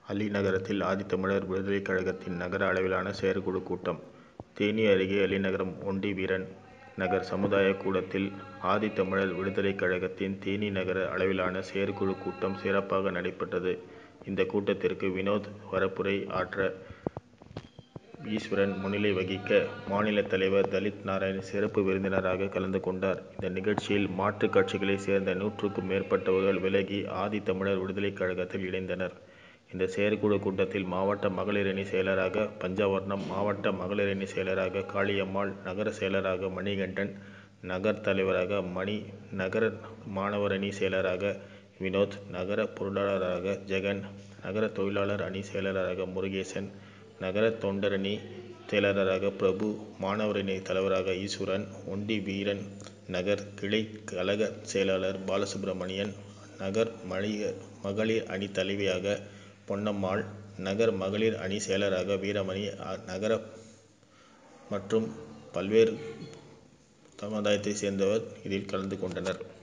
அள்ளிநகரத்தில் ஆதித்தமிழர் விடுதலைக் கழகத்தின் நகர அளவிலான செயற்குழு கூட்டம் தேனி அருகே அள்ளிநகரம் ஒண்டி வீரன் நகர் சமுதாய கூடத்தில் ஆதித்தமிழர் விடுதலைக் கழகத்தின் தேனி நகர அளவிலான செயற்குழு கூட்டம் சிறப்பாக நடைபெற்றது. இந்த கூட்டத்திற்கு வினோத் வரப்புரை ஆற்ற, ஈஸ்வரன் முன்னிலை வகிக்க, மாநில தலைவர் தலித் நாராயண் சிறப்பு விருந்தினராக கலந்து கொண்டார். இந்த நிகழ்ச்சியில் மாற்றுக் கட்சிகளை சேர்ந்த நூற்றுக்கும் மேற்பட்டவர்கள் விலகி ஆதித்தமிழர் விடுதலைக் கழகத்தில் இணைந்தனர். இந்த செயற்குழு கூட்டத்தில் மாவட்ட மகளிரணி செயலராக பஞ்சவர்ணம், மாவட்ட மகளிரணி செயலராக காளியம்மாள், நகர செயலராக மணிகண்டன், நகர் தலைவராக மணி, நகர மாணவரணி செயலராக வினோத், நகர பொருளாளராக ஜெகன், நகர தொழிலாளர் அணி செயலராக முருகேசன், நகர தொண்டரணி செயலராக பிரபு, மாணவரணி தலைவராக ஈஸ்வரன், ஒண்டி வீரன் நகர் கிளை கழக செயலாளர் பாலசுப்பிரமணியன், நகர் மகளிர் அணி தலைவியாக பொன்னம்மாள், நகர் மகளிர் அணி செயலராக வீரமணி, நகர மற்றும் பல்வேறு சமுதாயத்தை சேர்ந்தவர் இதில் கலந்து கொண்டனர்.